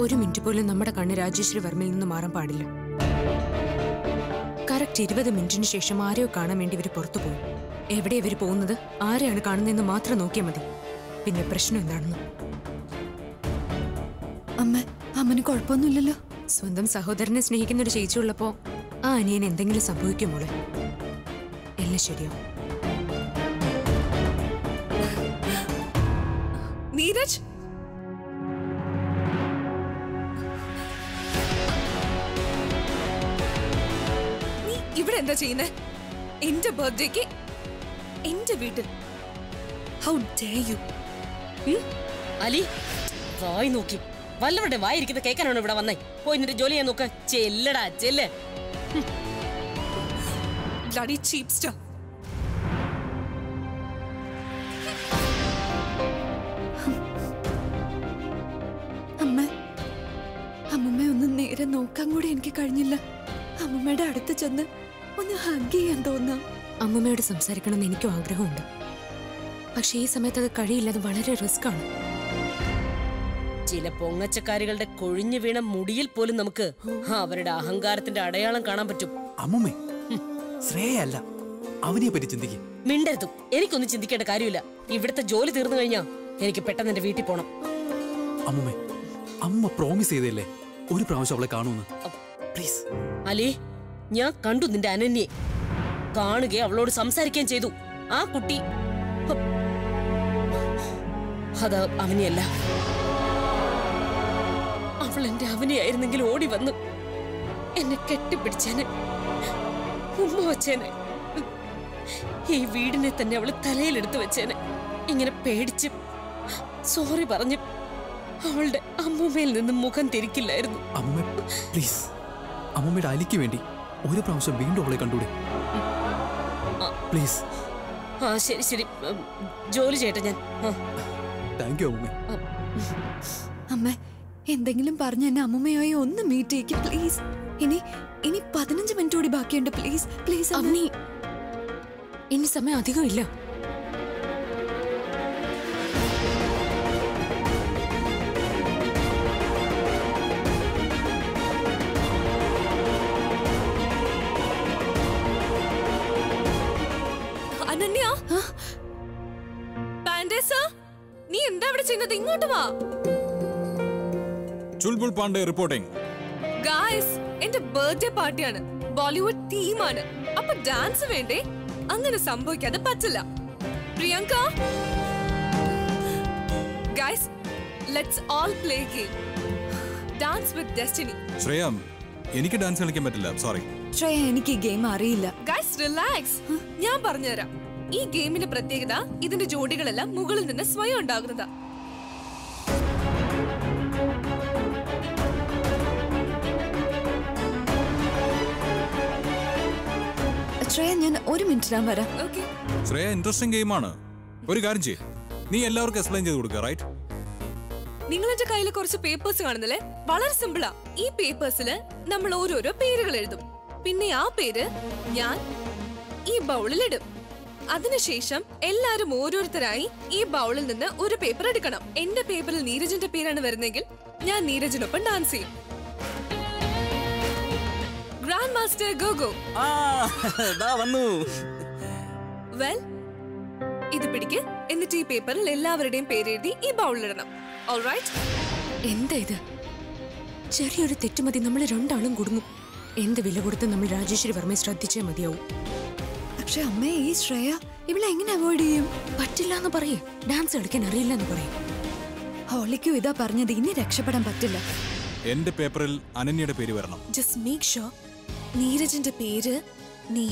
ഒരു മിനിറ്റ് പോലും നമ്മുടെ കണ്ണ് രാജേശ്വരി വർമ്മയിൽ നിന്ന് മാറാൻ പാടില്ല കറക്റ്റ് ഇരുപത് മിനിറ്റിന് ശേഷം ആരെയോ കാണാൻ വേണ്ടി ഇവർ പുറത്തു പോകും എവിടെ ഇവർ പോകുന്നത് ആരെയാണ് കാണുന്നതെന്ന് മാത്രം നോക്കിയാൽ മതി പിന്നെ പ്രശ്നം എന്താണെന്ന് അമ്മ അമ്മന് കുഴപ്പമൊന്നുമില്ലല്ലോ സ്വന്തം സഹോദരനെ സ്നേഹിക്കുന്ന ഒരു ചേച്ചിയുള്ളപ്പോ ആ അനിയൻ എന്തെങ്കിലും സംഭവിക്കും മോളെ എല്ലാം ശരിയാവും നീരജ് നീ ഇവിടെ എന്താ ചെയ്യുന്നേ എന്റെ ബർത്ത്ഡേക്ക് എന്റെ വീട്ടിൽ ഹൗ ഡേ യു അലി വായി നോക്കി വല്ലവരുടെ വായിരിക്കുന്ന കേൾക്കാനാണ് ഇവിടെ വന്നേ പോയി നിന്റെ ജോലി ചെയ്യാൻ നോക്ക് ചെല്ലടാ ചെല്ല് ബ്ലഡി ചീപ് സ്റ്റാർ അമ്മ അമ്മമ്മ ഒന്ന് നേരെ നോക്കാൻ കൂടി എനിക്ക് കഴിഞ്ഞില്ല അമ്മമ്മയുടെ അടുത്ത് ചെന്ന് ഒന്ന് ഹഗ് ചെയ്യാൻ തോന്നാം അമ്മമ്മയോട് സംസാരിക്കണമെന്ന് എനിക്കും ആഗ്രഹമുണ്ട് പക്ഷെ ഈ സമയത്ത് അത് കഴിയില്ല അത് വളരെ റിസ്ക് ആണ് ചില പൊങ്ങച്ചക്കാരികളുടെ കൊഴിഞ്ഞു വീണ മുടിയിൽ പോലും നമുക്ക് അവരുടെ അഹങ്കാരത്തിന്റെ അടയാളം കാണാൻ പറ്റും അമ്മുമ്മേ ശ്രേയല്ല അവനെ പറ്റി ചിന്തിക്കും മിണ്ടരുതും എനിക്കൊന്നും ചിന്തിക്കേണ്ട കാര്യമില്ല ഇവിടുത്തെ ജോലി തീർന്നു കഴിഞ്ഞാ എനിക്ക് പെട്ടെന്ന് എന്റെ വീട്ടിൽ പോണം അമ്മുമ്മേ അമ്മ പ്രോമിസ് ചെയ്തല്ലേ ഒരു പ്രാവശ്യം അവളെ കാണുമെന്ന് പ്ലീസ് അലി ഞാൻ കണ്ടു നിന്റെ അനന്യെ കാണുകയും അവളോട് സംസാരിക്കുകയും ചെയ്തു ആ കുട്ടി ഹ്, അത് അവനെയല്ല അവൾ എന്റെ അവനെയായിരുന്നെങ്കിൽ ഓടി വന്നു എന്നെ കെട്ടിപ്പിടിച്ചേനെ ഉമ്മ വച്ചേനെ ഈ വീടിനെ തന്നെ അവള് തലയിലെടുത്ത് വെച്ചേനെ ഇങ്ങനെ പേടിച്ച് സോറി പറഞ്ഞ് അവളുടെ അമ്മൂമ്മയിൽ നിന്ന് മുഖം തിരിക്കില്ലായിരുന്നു അമ്മുമ്മ പ്ലീസ് അമ്മുമ്മയുടെ അലിക്ക് വേണ്ടി ഒരു പ്രാവശ്യം വീണ്ടും അവളെ കണ്ടൂടെ പ്ലീസ് ആ ശരി ശരി ഉം, ജോലി ചെയ്യട്ടെ ഞാൻ ആ താങ്ക് യു അമ്മുമ്മേ അമ്മ എന്തെങ്കിലും പറഞ്ഞ് എന്നെ അമ്മമ്മയായി ഒന്ന് മീറ്റ് ചെയ്യിക്ക് പ്ലീസ് ഇനി ഇനി പതിനഞ്ച് മിനിറ്റ് കൂടി ബാക്കിയുണ്ട് പ്ലീസ് പ്ലീസ് അമ്മ അവനി ഇനി സമയം അധികം ഇല്ല അനന്യ പാൻഡേസ നീ എന്താ ഇവിടെ ചെയ്യുന്നത് ഇങ്ങോട്ട് വാ ചുൽബുൾ പാണ്ഡെ റിപ്പോർട്ടിംഗ് ഗായ്സ് എന്റെ ബർത്ത്ഡേ പാർട്ടിയാണ് ബോളിവുഡ് തീമാണ് അപ്പൊ ഡാൻസ് വേണ്ടേ അങ്ങനെ സംഭവിക്കാതെ പറ്റില്ല Priyanka guys let's all play game dance with destiny Shreya എനിക്ക് ഡാൻസ് കളിക്കാൻ പറ്റില്ല സോറി ശ്രേയ എനിക്ക് ഈ ഗെയിം അറിയില്ല ഗായ്സ് റിലാക്സ് ഞാൻ പറഞ്ഞുതരാം ഈ ഗെയിമിന്റെ പ്രത്യേകത ഇതിന്റെ ജോഡികളെല്ലാം മുകളിൽ നിന്ന് സ്വയം ഉണ്ടാകുന്നതാ ശ്രേയ ഞാൻ ഒരു മിനിറ്റിനാൻ വരാം ഓക്കെ ശ്രേയ ഇൻട്രസ്റ്റിംഗ് ഗെയിമാണ് ഒരു കാര്യം ചെയ്യ് നീ എല്ലാവർക്കും എക്സ്പ്ലെയിൻ ചെയ്ത് കൊടുക്കുക റൈറ്റ് നിങ്ങൾ എന്റെ കയ്യിൽ കുറച്ച് പേപ്പേഴ്സ് കാണുന്നില്ലേ വളരെ സിമ്പിളാ ഈ പേപ്പേഴ്സില് നമ്മൾ ഓരോരോ പേരുകൾ എഴുതും പിന്നെ ആ പേര് ഞാൻ ഈ ബൗളിൽ ഇടും അതിനുശേഷം എല്ലാരും ഓരോരുത്തരായി ഈ ബൗളിൽ നിന്ന് ഒരു പേപ്പർ എടുക്കണം എന്റെ പേപ്പറിൽ നീരജിന്റെ പേരാണ് വരുന്നെങ്കിൽ ഞാൻ നീരജിനൊപ്പം ഡാൻസ് ചെയ്യും ഗ്രാൻഡ് മാസ്റ്റർ ഗോഗോ വന്നു വെൽ ഇത് പിടിക്ക് എന്നിട്ട് ഈ പേപ്പറിൽ എല്ലാവരുടെയും പേരെഴുതി ഈ ബൗളിലിടണം ഓൾറൈറ്റ് എന്താ ഇത് ചെറിയൊരു തെറ്റുമതി നമ്മൾ രണ്ടാളും കുടുങ്ങും എന്ത് വില കൊടുത്ത് നമ്മൾ രാജേശ്വരി വർമ്മയെ ശ്രദ്ധിച്ചേ മതിയാവും പക്ഷെ അമ്മേ ഈ ശ്രേയ ഇവളെ എങ്ങനെ അവോയ്ഡ് ചെയ്യും പറ്റില്ല എന്ന് പറയേ ഡാൻസ് കളിക്കാൻ അറിയില്ല എന്ന് പറയും ഹോളിക്കും ഇതാ പറഞ്ഞത് ഇനി രക്ഷപ്പെടാൻ പറ്റില്ല എന്റെ പേപ്പറിൽ അനന്യയുടെ പേര് വരണം ജസ്റ്റ് മേക്ക് ഷുവർ നീരജിന്റെ പേര് നീ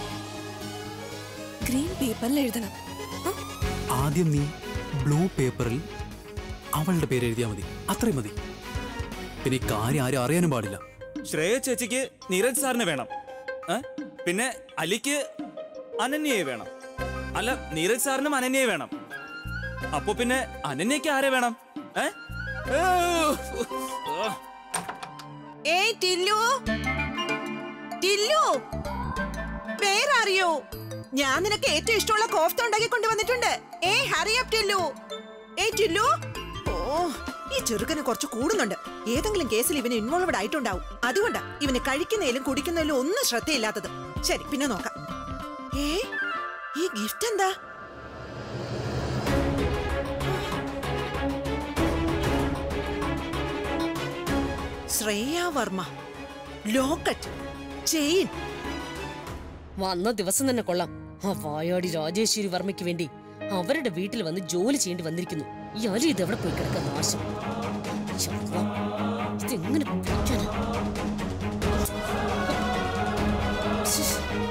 ഗ്രീൻ പേപ്പറിൽ എഴുതണം ഉം? ആദ്യം നീ ബ്ലൂ പേപ്പറിൽ അവളുടെ പേര് എഴുതിയാൽ മതി അത്രയും മതി പിന്നെ ഈ കാര്യം ആരും അറിയാനും പാടില്ല ശ്രേയ ചേച്ചിക്ക് നീരജ് സാറിന് വേണം ഏ? പിന്നെ അലിക്ക് അനന്യയെ വേണം അല്ല നീരജ് സാറിനും അനന്യയെ വേണം അപ്പൊ പിന്നെ അനന്യക്ക് ആരെ വേണം ഏ? ഏ, ഓ. ഏയ് ടില്ലു ടില്ലു പേരറിയോ ഞാൻ നിനക്ക് ഏറ്റവും ഇഷ്ടമുള്ള കോഫ്ത ഉണ്ടാക്കി കൊണ്ടുവന്നിട്ടുണ്ട് ഏയ് ഹറി അപ്പ് ടില്ലു ഏയ് ടില്ലു ഓ ഈ ചെറുക്കന് കുറച്ച് കൂടുന്നുണ്ട് ഏതെങ്കിലും കേസിൽ ഇവന് ഇൻവോൾവഡ് ആയിട്ടുണ്ടാവും അതുകൊണ്ടാ ഇവന് കഴിക്കുന്നതിലും കുടിക്കുന്നതിലും ഒന്നും ശ്രദ്ധയില്ലാത്തത് ശരി പിന്നെ നോക്കാം ഏ ഈ ഗിഫ്റ്റ് എന്താ ശ്രേയ വർമ്മ ലോക്കറ്റ് ചെയിൻ വന്ന ദിവസം തന്നെ കൊള്ളാം ആ വായാടി രാജേശ്വരി വർമ്മയ്ക്ക് വേണ്ടി അവരുടെ വീട്ടിൽ വന്ന് ജോലി ചെയ്യേണ്ടി വന്നിരിക്കുന്നു ഈ അലി ഇത് എവിടെ പോയി കിടക്കുന്ന നാശം ചവ്വ. ഇതെങ്ങനെ പിടിക്കാനാ? ശ്ശ്.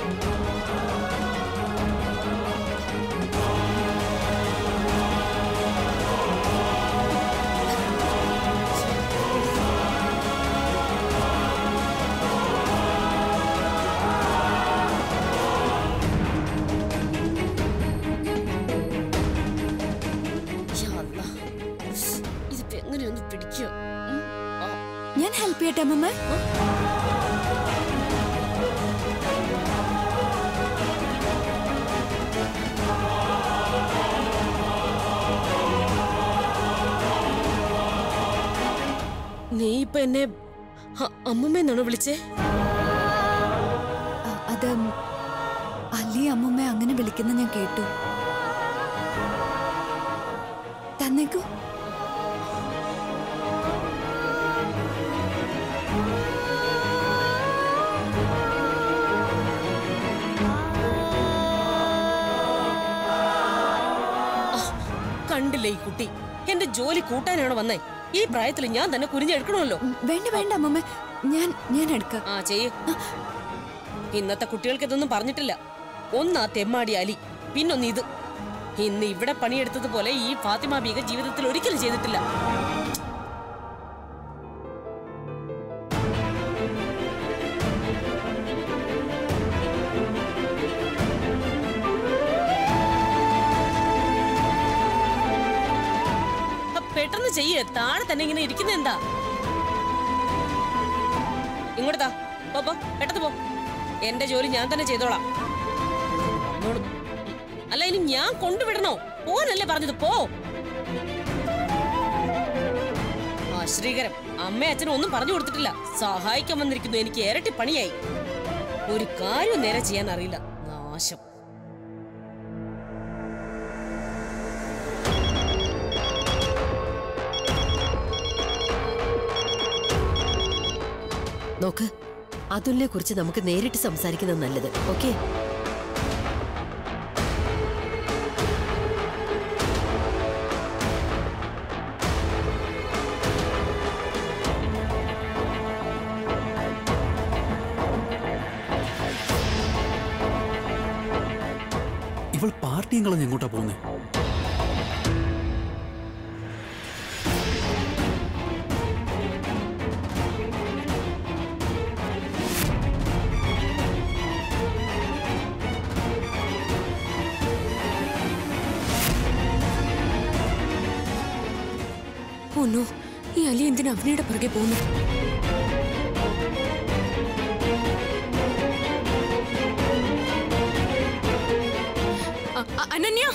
യാ അല്ലാ. ഇതിപ്പോ എങ്ങനെയൊന്ന് പിടിക്കുക ഞാൻ ഹെൽപ്പ് ചെയ്യട്ടെ അമ്മമ്മ നീ ഇപ്പൊ എന്നെ അ- അമ്മമ്മേന്നാണോ വിളിച്ചേ അ- അത് അലി അമ്മമ്മ അങ്ങനെ വിളിക്കുന്ന ഞാൻ കേട്ടു തന്നേക്കൂ കണ്ടില്ലേ ഈ കുട്ടി എന്റെ ജോലി കൂട്ടാനാണോ വന്നേ ഈ പ്രായത്തിൽ ഞാൻ തന്നെ കുരിഞ്ഞെടുക്കണമല്ലോ ഉം, വേണ്ട വേണ്ട അമ്മമ്മ ഞാൻ ഞാൻ എടുക്കാം ആ ചെയ്യ് ഇന്നത്തെ കുട്ടികൾക്ക് ഇതൊന്നും പറഞ്ഞിട്ടില്ല ഒന്നാ തെമ്മാടി അലി പിന്നൊന്ന് ഇത് ഇന്ന് ഇവിടെ പണിയെടുത്തതുപോലെ ഈ ഫാത്തിമ ബീഗ ജീവിതത്തിൽ ഒരിക്കലും ചെയ്തിട്ടില്ല അ, പെട്ടെന്ന് ചെയ്യ് താഴെ തന്നെ ഇങ്ങനെ ഇരിക്കുന്ന എന്താ ഇങ്ങോട്ട് താ പോ പോ പെട്ടെന്ന് പോ എന്റെ ജോലി ഞാൻ തന്നെ ചെയ്തോളാം വന്നോളും. അല്ല ഇനി ഞാൻ കൊണ്ടുവിടണോ പോനല്ലേ പറഞ്ഞത് പോ ആ ശ്രീകരം അമ്മയും അച്ഛനും ഒന്നും പറഞ്ഞു കൊടുത്തിട്ടില്ല സഹായിക്കാൻ വന്നിരിക്കുന്നു എനിക്ക് ഇരട്ടി പണിയായി ഒരു കാര്യം നേരെ ചെയ്യാൻ അറിയില്ല നാശം നോക്ക് അതുലിനെ കുറിച്ച് നമുക്ക് നേരിട്ട് സംസാരിക്കുന്നത് നല്ലത് ഓക്കെ ഇവൾ പാർട്ടിയും കളഞ്ഞ് എങ്ങോട്ടാ പോകുന്നേ ഓ നോ ഈ അലി എന്തിനാ അവനയുടെ പുറകെ പോകുന്നു അ- അ- അനന്യ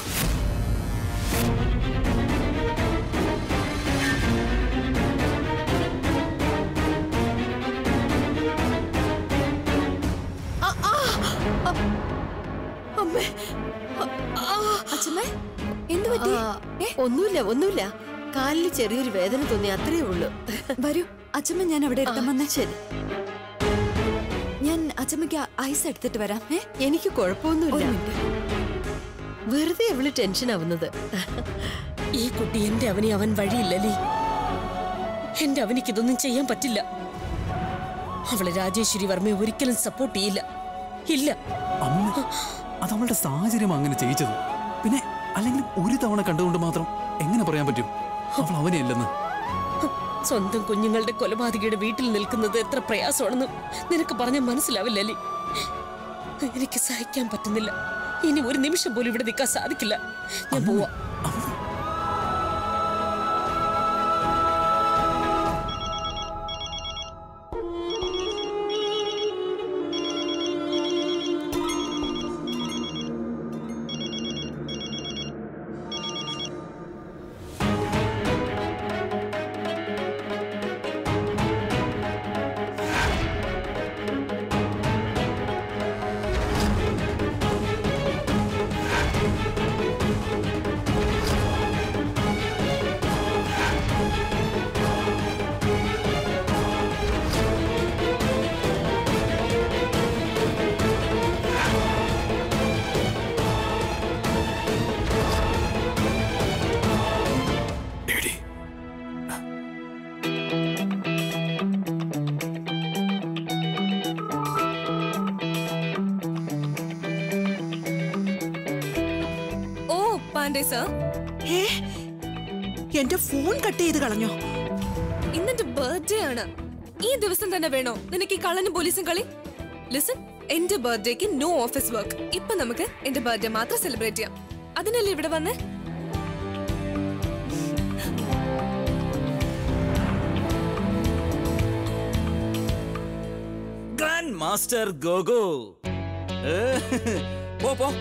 അമ്മേ അച്ഛമ്മേ എന്ത് പറ്റി ഏ ഒന്നുമില്ല ഒന്നുമില്ല കാലിൽ ചെറിയൊരു വേദന തോന്നി അത്രേ ഉള്ളൂ വരൂ അച്ഛമ്മ ഞാൻ അവിടെ എടുക്കാൻ ആ, വന്നേ ശരി ഞാൻ അച്ഛമ്മയ്ക്ക് ഐസ് എടുത്തിട്ട് വരാം ഏ എനിക്ക് ഒരു കുഴപ്പമൊന്നുമില്ല മിനിറ്റ് വെറുതെ അവള് ടെൻഷൻ ആവുന്നത് ഈ കുട്ടി എന്റെ അവനെ അവൻ വഴിയില്ലല്ലേ എന്റെ അവനിക്ക് ഇതൊന്നും ചെയ്യാൻ പറ്റില്ല അവളെ രാജേശ്വരി വർമ്മയെ ഒരിക്കലും സപ്പോർട്ട് ചെയ്യില്ല ഇല്ല അമ്മ അത് അവളുടെ സാഹചര്യം അങ്ങനെ ചെയ്യിച്ചത് പിന്നെ അല്ലെങ്കിൽ ഒരു തവണ കണ്ടുകൊണ്ട് മാത്രം എങ്ങനെ പറയാൻ പറ്റും അവൾ അവനെയല്ലെന്ന് സ്വന്തം കുഞ്ഞുങ്ങളുടെ കൊലപാതകയുടെ വീട്ടിൽ നിൽക്കുന്നത് എത്ര പ്രയാസമാണെന്ന് നിനക്ക് പറഞ്ഞാൽ മനസ്സിലാവില്ല അലി എനിക്ക് സഹിക്കാൻ പറ്റുന്നില്ല ഇനി ഒരു നിമിഷം പോലും ഇവിടെ നിൽക്കാൻ സാധിക്കില്ല ഞാൻ പോവാ വേണ്ടേ സർ ഏ എന്റെ ഫോൺ കട്ട് ചെയ്ത് കളഞ്ഞോ ഇന്നെന്റെ ബർത്ത്ഡേ ആണ് ഈ ദിവസം തന്നെ വേണോ നിനക്ക് ഈ കള്ളനും പോലീസും കളി ലിസൺ എന്റെ ബർത്ത്ഡേക്ക് നോ ഓഫീസ് വർക്ക് ഇപ്പൊ നമുക്ക് എന്റെ ബർത്ത്ഡേ മാത്രം സെലിബ്രേറ്റ് ചെയ്യാം അതിനല്ലേ ഇവിടെ വന്നേ ഗ്രാൻഡ് മാസ്റ്റർ ഗോഗോ ഏ, പോ പോ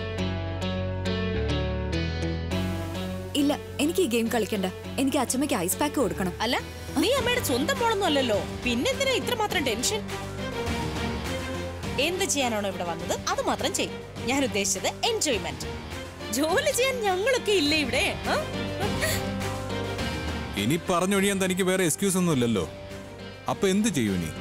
ഇല്ല എനിക്ക് ഈ ഗെയിം കളിക്കണ്ട എനിക്ക് അച്ഛമ്മയ്ക്ക് ഐസ് പാക്ക് കൊടുക്കണം അല്ല നീ അമ്മയുടെ സ്വന്തം മോളൊന്നും അല്ലല്ലോ പിന്നെന്തിനാ ഇത്രമാത്രം ടെൻഷൻ എന്ത് ചെയ്യാനാണോ ഇവിടെ വന്നത് അത് മാത്രം ചെയ്യും ഞാൻ ഉദ്ദേശിച്ചത് എൻജോയ്മെന്റ് ജോലി ചെയ്യാൻ ഞങ്ങളൊക്കെ ഇല്ലേ ഇവിടെ ആ? ഇനി പറഞ്ഞൊഴിയാൻ തനിക്ക് വേറെ എക്സ്ക്യൂസ് ഒന്നും ഇല്ലല്ലോ അപ്പൊ എന്ത് ചെയ്യൂ നീ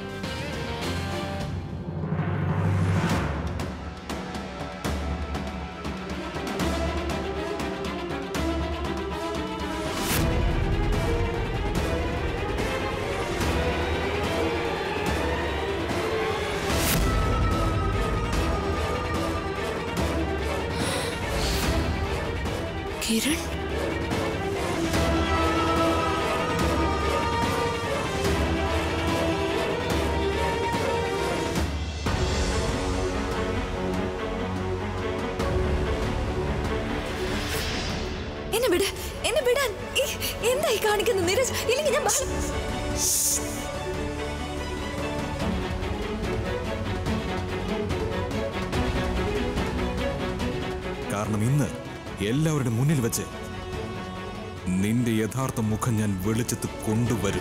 കിരൺ എന്നെ വിട് എന്നെ വിടാൻ ഈ, എന്തായി കാണിക്കുന്നു നീരജ് ഇല്ലെങ്കിൽ ഞാൻ ബഹളം- കാരണം ഇന്ന് എല്ലാവരുടെ മുന്നിൽ വെച്ച് നിന്റെ യഥാർത്ഥ മുഖം ഞാൻ വെളിച്ചത്ത് കൊണ്ടുവരും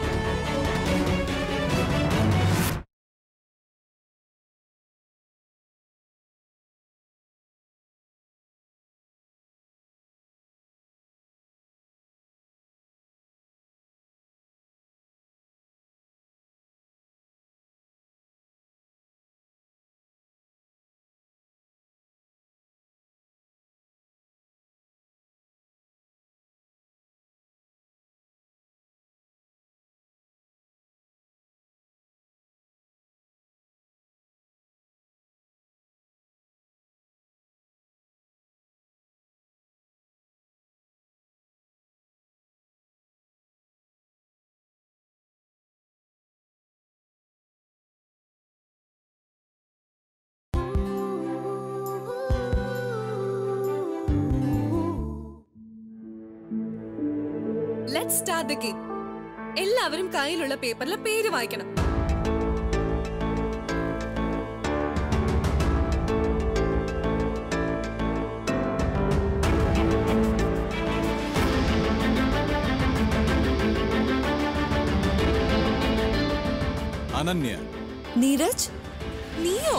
ലെറ്റ് സ്റ്റാർട്ട് ദ ഗെയിം എല്ലാവരും കയ്യിലുള്ള പേപ്പറിലെ പേര് വായിക്കണം അനന്യ നീരജ് നീയോ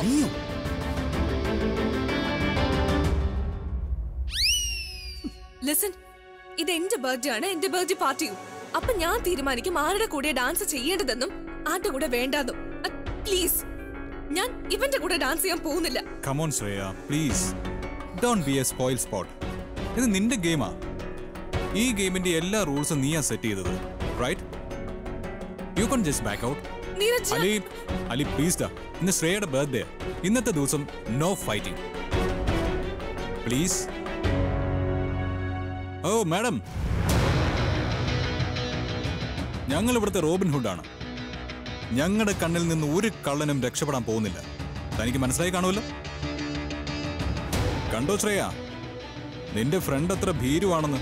ലിസൺ ഇത് എന്റെ ബർത്ത്ഡേ ആണ് എന്റെ ബർത്ത്ഡേ പാർട്ടിയും അപ്പൊ ഞാൻ തീരുമാനിക്കും ആരുടെ കൂടെ ഡാൻസ് ചെയ്യേണ്ടതെന്നും ആരുടെ കൂടെ വേണ്ടാന്നും പ്ലീസ് ഞാൻ ഇവന്റെ കൂടെ ഡാൻസ് ചെയ്യാൻ പോകുന്നില്ല come on Shreya please don't be a spoil sport ഇത് നിന്റെ ഗെയിമാ ഈ ഗെയിമിന്റെ എല്ലാ റൂൾസും നീയാ സെറ്റ് ചെയ്തത് right you can just back out Neeraj Ali Ali please ഡാ ഇന്ന് ശ്രേയയുടെ ബർത്ത്ഡേ ഇന്നത്തെ ദിവസം no fighting please oh madam ഞങ്ങൾ ഇവിടുത്തെ റോബിൻ ഹുഡാണ് ഞങ്ങളുടെ കണ്ണിൽ നിന്ന് ഒരു കള്ളനും രക്ഷപ്പെടാൻ പോകുന്നില്ല തനിക്ക് മനസ്സിലായി കാണുമല്ലോ കണ്ടോ ശ്രേയ നിന്റെ ഫ്രണ്ട് അത്ര ഭീരുവാണെന്ന്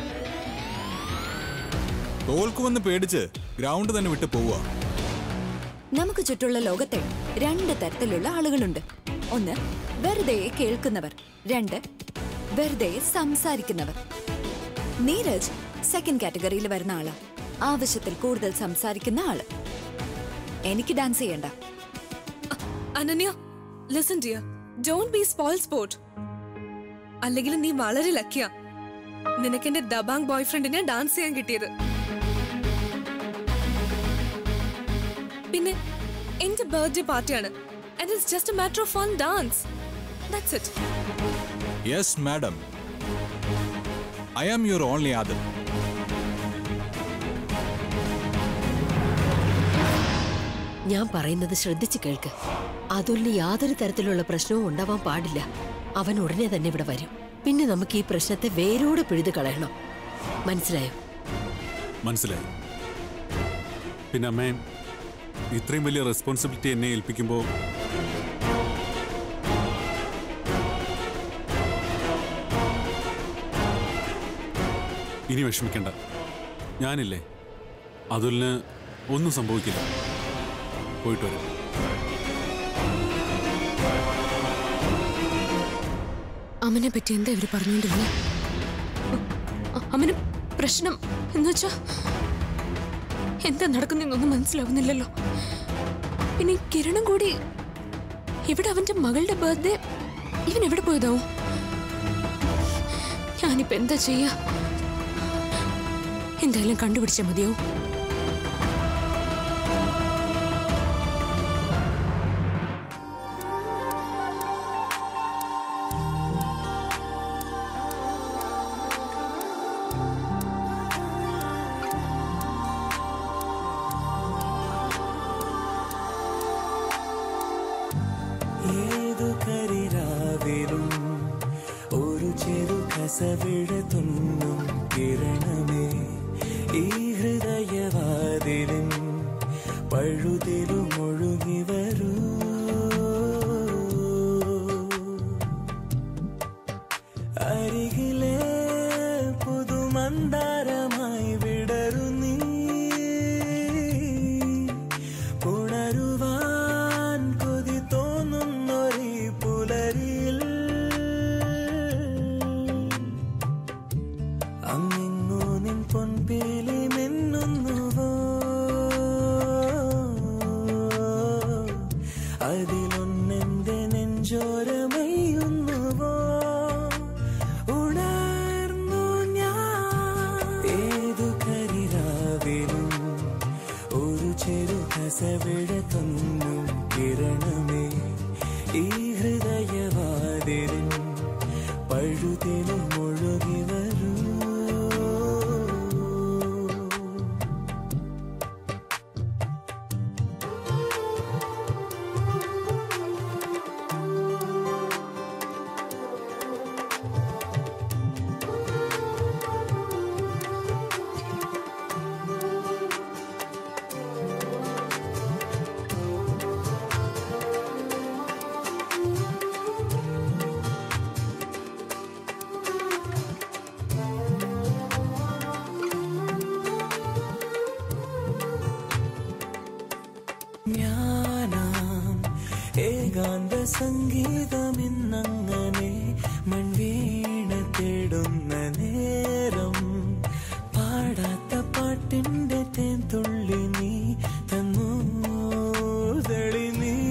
തോൽക്കുമെന്ന് പേടിച്ച് ഗ്രൗണ്ട് തന്നെ വിട്ട് പോവുക നമുക്ക് ചുറ്റുള്ള ലോകത്തെ രണ്ട് തരത്തിലുള്ള ആളുകളുണ്ട് ഒന്ന് വെറുതെ കേൾക്കുന്നവർ രണ്ട് വെറുതെ സംസാരിക്കുന്നവർ നീരജ് സെക്കൻഡ് കാറ്റഗറിയിൽ വരുന്ന ആളാ ആവശ്യത്തിൽ കൂടുതൽ സംസാരിക്കുന്ന ആള് എനിക്ക് ഡാൻസ് ചെയ്യണ്ട Ananya listen dear don't be spoil sport അല്ലെങ്കിൽ നീ വളരെ ലക്കിയാ നിനക്ക് എന്റെ ദബാങ് ബോയ് ഫ്രണ്ടിനെ ഡാൻസ് ചെയ്യാൻ കിട്ടിയത് പിന്നെ എന്റെ ബർത്ത്ഡേ പാർട്ടിയാണ് and it's just a matter of fun dance that's it yes madam I am your only other ഞാൻ പറയുന്നത് ശ്രദ്ധിച്ചു കേൾക്ക് അതുലിന് യാതൊരു തരത്തിലുള്ള പ്രശ്നവും ഉണ്ടാവാൻ പാടില്ല അവൻ ഉടനെ തന്നെ ഇവിടെ വരും പിന്നെ നമുക്ക് ഈ പ്രശ്നത്തെ വേരോടെ പിഴുതു കളയണം മനസ്സിലായോ മനസ്സിലായി പിന്നെ അമ്മേ ഇത്രയും വലിയ റെസ്പോൺസിബിലിറ്റി എന്നെ ഏൽപ്പിക്കുമ്പോൾ ഇനി വിഷമിക്കണ്ട ഞാനില്ലേ അതുലിന് ഒന്നും സംഭവിക്കില്ല പോയിട്ട് വരാം അമ്മനെ പറ്റി എന്താ ഇവര് പറഞ്ഞോണ്ടിരുന്നെ അ- അമ്മന് പ്രശ്നം എന്നുവെച്ചാ എന്താ നടക്കുന്നതെന്നൊന്നും മനസ്സിലാവുന്നില്ലല്ലോ പിന്നെ ഈ കിരണം കൂടി ഇവിടെ അവന്റെ മകളുടെ ബർത്ത്ഡേ ഇവൻ എവിടെ പോയതാവും ഞാനിപ്പോ എന്താ ചെയ്യാ എന്തായാലും കണ്ടുപിടിച്ചാ മതിയാവും ഏതു കരിരാവിലും ഒരു ചെറു കസവിഴത്തുന്നും കിരണമേ ഈ ഹൃദയവാതിലും പഴുതിലും ഒഴുകി വരൂ അരികിലെ പുതുമന്ദാരമായി വിടരു നീ ഉണരുവാൻ കൊതി തോന്നുന്നൊരീ പുലരിയിൽ അങ്ങിങ്ങു നിൻ പൊൻപീലി മിന്നുന്നുവോ അതിലൊന്നെന്റെ നെഞ്ചോരമയ്യുന്നുവോ ഉണർന്നു ഞാൻ ഏതു കരിരാവിലും ഒരു ചെറു കസവിഴത്തൊന്നും കിരണമേ ഈ ഹൃദയവാതിലും പഴുതിലും ഒഴുകി വരൂ ഞാനാം ഏകാന്ത സംഗീതമിന്നങ്ങനെ മൺവീണ തേടുന്ന നേരം പാടാത്ത പാട്ടിന്റെ തേൻ തുള്ളി നീ തന്നു തെളി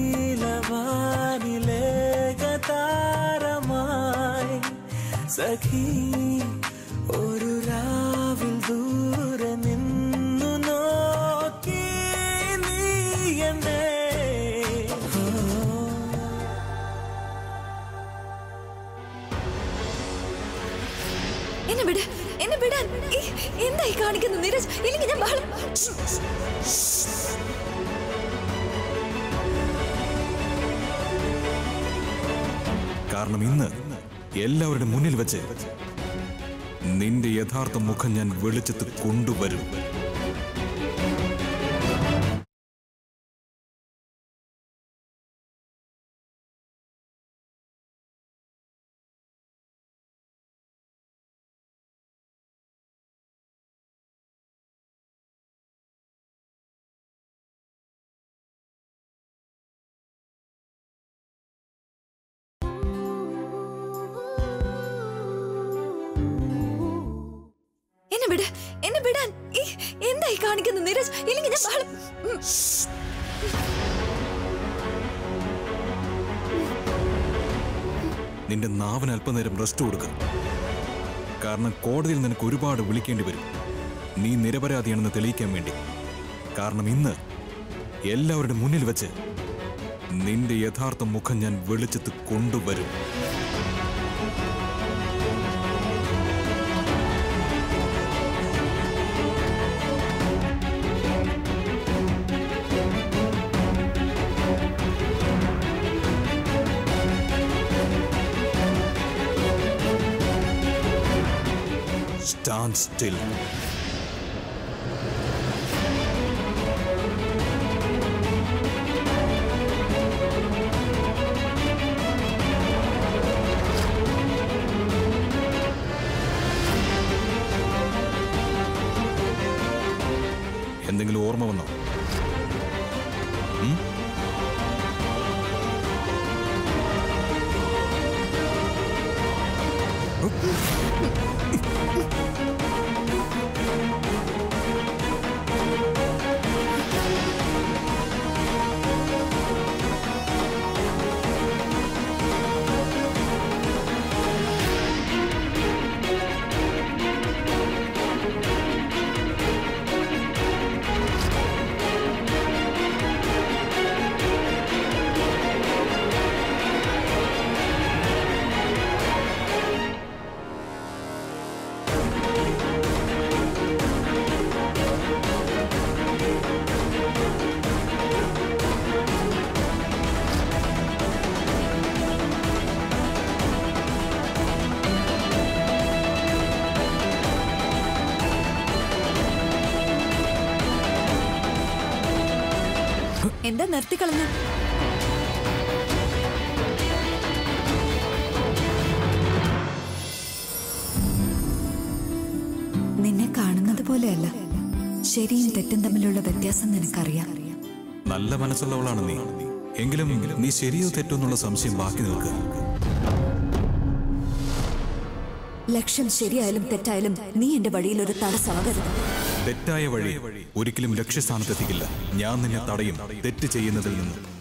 നീലവാനിലേകതാരമായി സഖി ഒരു രാവിൽ ദൂരെ നിന്നു നോക്കി നീ എന്നെ ഓ എന്നെ വിട് എന്നെ വിടാൻ ഈ, എന്തായി കാണിക്കുന്നത് നീരജ് ഇല്ലെങ്കിൽ ഞാൻ ബഹളം കാരണം ഇന്ന് എല്ലാവരുടെ മുന്നിൽ വെച്ച് നിന്റെ യഥാർത്ഥ മുഖം ഞാൻ വെളിച്ചത്ത് കൊണ്ടുവരും എന്നെ വിട് എന്നെ വിടാൻ ഈ, എന്തായി കാണിക്കുന്നത് നീരജ് ഇല്ലെങ്കിൽ ഞാൻ ബഹളം ഉം. നിന്റെ നാവിന് അല്പനേരം റെസ്റ്റ് കൊടുക്കുക കാരണം കോടതിയിൽ നിനക്ക് ഒരുപാട് വിളിക്കേണ്ടി വരും നീ നിരപരാധിയാണെന്ന് തെളിയിക്കാൻ വേണ്ടി കാരണം ഇന്ന് എല്ലാവരുടെ മുന്നിൽ വെച്ച് നിന്റെ യഥാർത്ഥ മുഖം ഞാൻ വെളിച്ചത്ത് കൊണ്ടുവരും സ്റ്റാൻഡ് സ്റ്റിൽ എന്തെങ്കിലും ഓർമ്മ വന്നോ ഉം? എന്താ നിർത്തിക്കളഞ്ഞ നിന്നെ കാണുന്നത് പോലെയല്ല ശരിയും തെറ്റും തമ്മിലുള്ള വ്യത്യാസം നിനക്കറിയാം നല്ല മനസ്സുള്ളവളാണ് നീ എങ്കിലും നീ ശരിയോ തെറ്റോ എന്നുള്ള സംശയം ബാക്കി നിൽക്കുക ലക്ഷ്യം ശരിയായാലും തെറ്റായാലും നീ എന്റെ വഴിയിൽ ഒരു തടസ്സമാകരുത് തെറ്റായ വഴി ഒരിക്കലും ലക്ഷ്യസ്ഥാനത്തെത്തിക്കില്ല ഞാൻ നിന്നെ തടയും തെറ്റ് ചെയ്യുന്നതിൽ നിന്ന്